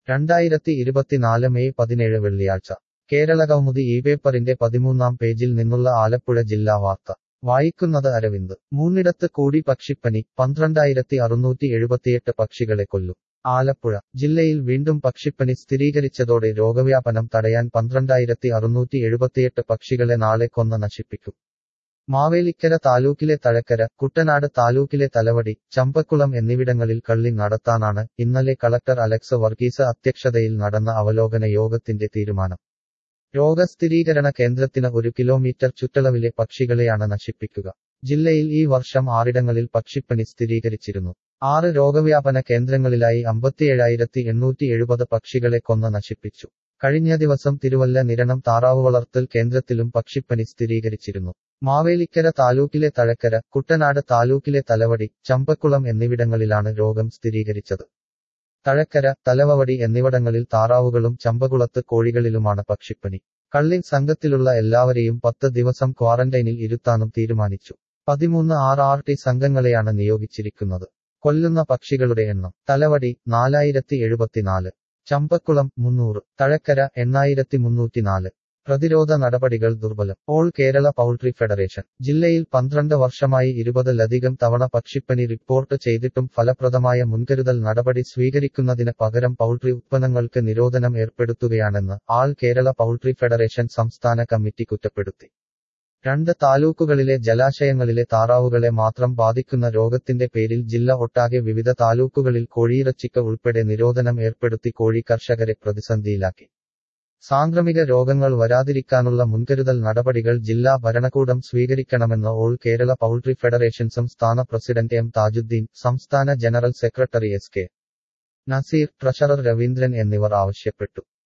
രണ്ടായിരത്തി ഇരുപത്തിനാല് മെയ് പതിനേഴ് വെള്ളിയാഴ്ച കേരള കൗമുദി ഈ പേപ്പറിന്റെ പതിമൂന്നാം പേജിൽ നിന്നുള്ള ആലപ്പുഴ ജില്ലാ വാർത്ത വായിക്കുന്നത് അരവിന്ദ് മൂന്നിടത്ത് കൂടി പക്ഷിപ്പനി പന്ത്രണ്ടായിരത്തി അറുന്നൂറ്റി എഴുപത്തിയെട്ട് പക്ഷികളെ കൊല്ലും ആലപ്പുഴ ജില്ലയിൽ വീണ്ടും പക്ഷിപ്പനി സ്ഥിരീകരിച്ചതോടെ രോഗവ്യാപനം തടയാൻ പന്ത്രണ്ടായിരത്തി അറുന്നൂറ്റി എഴുപത്തിയെട്ട് പക്ഷികളെ നാളെ കൊന്ന് നശിപ്പിക്കും മാവേലിക്കര താലൂക്കിലെ തഴക്കര കുട്ടനാട് താലൂക്കിലെ തലവടി ചമ്പക്കുളം എന്നിവിടങ്ങളിൽ കള്ളി നടത്താനാണ് ഇന്നലെ കളക്ടർ അലക്സ് വർഗീസ് അധ്യക്ഷതയിൽ നടന്ന അവലോകന യോഗത്തിന്റെ തീരുമാനം രോഗസ്ഥിരീകരണ കേന്ദ്രത്തിന് ഒരു കിലോമീറ്റർ ചുറ്റളവിലെ പക്ഷികളെയാണ് നശിപ്പിക്കുക ജില്ലയിൽ ഈ വർഷം ആറിടങ്ങളിൽ പക്ഷിപ്പനി സ്ഥിരീകരിച്ചിരുന്നു ആറ് രോഗവ്യാപന കേന്ദ്രങ്ങളിലായി അമ്പത്തിയേഴായിരത്തി എണ്ണൂറ്റി എഴുപത് പക്ഷികളെ കൊന്ന് നശിപ്പിച്ചു കഴിഞ്ഞ ദിവസം തിരുവല്ല നിരണം താറാവ് വളർത്തൽ കേന്ദ്രത്തിലും പക്ഷിപ്പനി സ്ഥിരീകരിച്ചിരുന്നു മാവേലിക്കര താലൂക്കിലെ തഴക്കര കുട്ടനാട് താലൂക്കിലെ തലവടി ചമ്പക്കുളം എന്നിവിടങ്ങളിലാണ് രോഗം സ്ഥിരീകരിച്ചത് തഴക്കര തലവവടി എന്നിവിടങ്ങളിൽ താറാവുകളും ചമ്പകുളത്ത് കോഴികളിലുമാണ് പക്ഷിപ്പനി കള്ളിൻ സംഘത്തിലുള്ള എല്ലാവരെയും പത്ത് ദിവസം ക്വാറന്റൈനിൽ ഇരുത്താനും തീരുമാനിച്ചു പതിമൂന്ന് ആർ ആർ ടി സംഘങ്ങളെയാണ് നിയോഗിച്ചിരിക്കുന്നത് കൊല്ലുന്ന പക്ഷികളുടെ എണ്ണം തലവടി നാലായിരത്തി എഴുപത്തിനാല് ചമ്പക്കുളം മുന്നൂറ് തഴക്കര എണ്ണായിരത്തി മുന്നൂറ്റിനാല് പ്രതിരോധ നടപടികൾ ദുർബലം ഓൾ കേരള പൗൾട്രി ഫെഡറേഷൻ ജില്ലയിൽ പന്ത്രണ്ട് വർഷമായി ഇരുപതിലധികം തവണ പക്ഷിപ്പനി റിപ്പോർട്ട് ചെയ്തിട്ടും ഫലപ്രദമായ മുൻകരുതൽ നടപടി സ്വീകരിക്കുന്നതിന് പകരം പൗൾട്രി ഉത്പന്നങ്ങൾക്ക് നിരോധനം ഏർപ്പെടുത്തുകയാണെന്ന് ആൾ കേരള പൗൾട്രി ഫെഡറേഷൻ സംസ്ഥാന കമ്മിറ്റി കുറ്റപ്പെടുത്തി രണ്ട് താലൂക്കുകളിലെ ജലാശയങ്ങളിലെ താറാവുകളെ മാത്രം ബാധിക്കുന്ന രോഗത്തിന്റെ പേരിൽ ജില്ല ഒട്ടാകെ വിവിധ താലൂക്കുകളിൽ കോഴിയിറച്ചിക്ക് ഉൾപ്പെടെ നിരോധനം ഏർപ്പെടുത്തി കോഴി കർഷകരെ പ്രതിസന്ധിയിലാക്കി സാംക്രമിക രോഗങ്ങൾ വരാതിരിക്കാനുള്ള മുൻകരുതൽ നടപടികൾ ജില്ലാ ഭരണകൂടം സ്വീകരിക്കണമെന്ന് ഓൾ കേരള പൗൾട്രി ഫെഡറേഷൻ സംസ്ഥാന പ്രസിഡന്റ് എം താജുദ്ദീൻ സംസ്ഥാന general secretary S K Nazeer treasurer Raveendran എന്നിവർ ആവശ്യപ്പെട്ടു